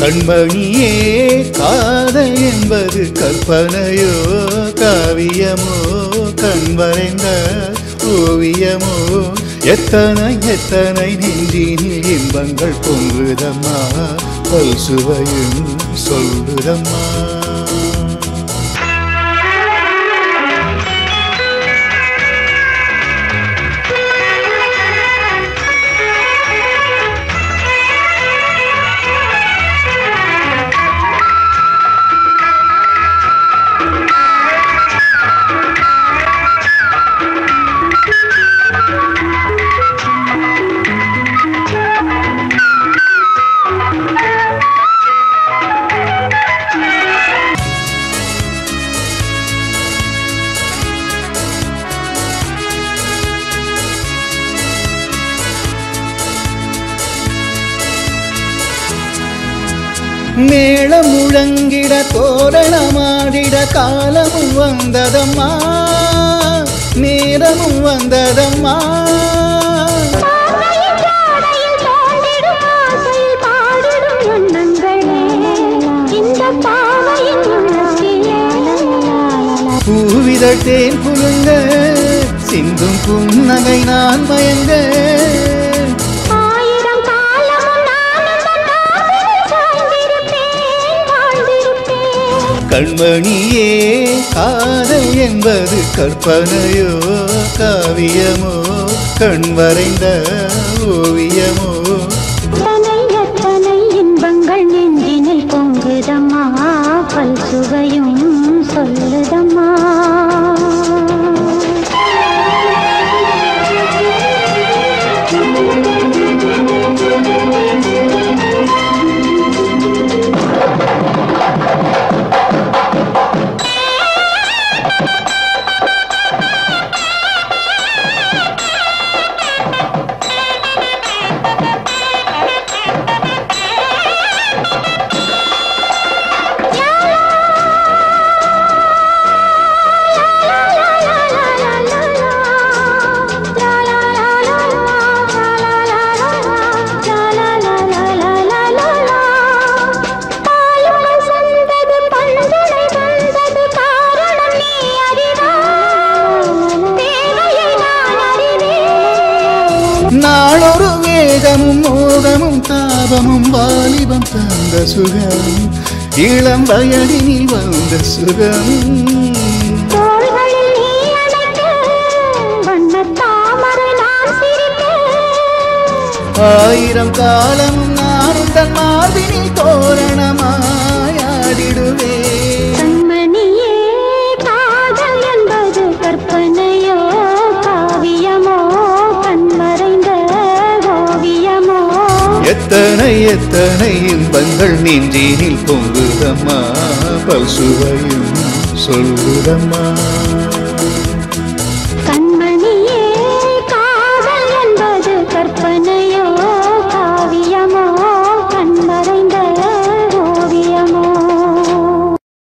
கண்மணியே காதல் என்பது கற்பனையோ காவியமோ கண் வரைந்த ஓவியமோ எத்தனை எத்தனை நெஞ்சினில் இன்பங்கள் பொங்குதம்மா பல் சுவையும் சொல்லுதம்மா மேளம் முழங்கிட தோரணமாடிட காலமும் வந்ததம்மா நேரமும் வந்ததம்மா பாவையின் ஜாடையில் தோன்றிடும் ஆசையில் பாடிடும் எண்ணங்களே இந்த பாவையின் உள்ளத்திலே பூவிதழ் தேன் குலுங்க சிந்தும் புன்னகை நான் மயங்க ஆயிரம் காலமும் நான் உந்தன் காதலில் சாய்ந்திருப்பேன் வாழ்ந்திருப்பேன் கண்மணியே காதல் என்பது கற்பனையோ காவியமோ கண் வரைந்த ஓவியமோ எத்தனை எத்தனை இன்பங்கள் நெஞ்சினில் பொங்குதம்மா பல் சுவையும் சொல்லுதம்மா நாளொரு வேகமும் மோகமும் தாபமும் வாலிபம் தந்த சுகம் இளம் வயதினில் வந்த சுகம் ஆயிரம் காலம் நானும் தன் மார்பினில் தோரணமாயாடிடுவே கண்மணியே காதல் என்பது கற்பனையோ காவியமோ கண்மறைந்த ஓவியமோ எத்தனை எத்தனை இன்பங்கள் நெஞ்சினில் பொங்குதம்மா பல் சுவையும் சொல்லுதம்மா